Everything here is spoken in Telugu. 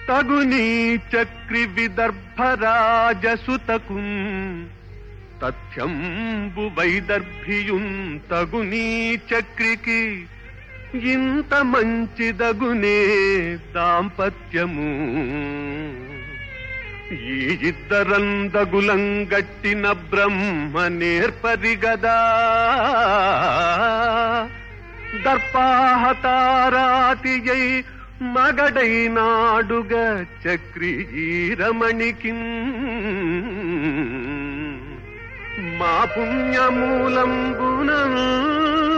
తగునీ చక్రి విదర్భరాజసుతకు తథ్యంబు వైదర్భియున్ తగునీ చక్రికి ఇంత మంచిదగునే దాంపత్యము ఈ ఇద్దరందగులంగట్టిన బ్రహ్మ నేర్పరిగదా దర్పాహతారాతియై మగడైనాడుగ చక్రీరమణికి మా పుణ్యమూలంబున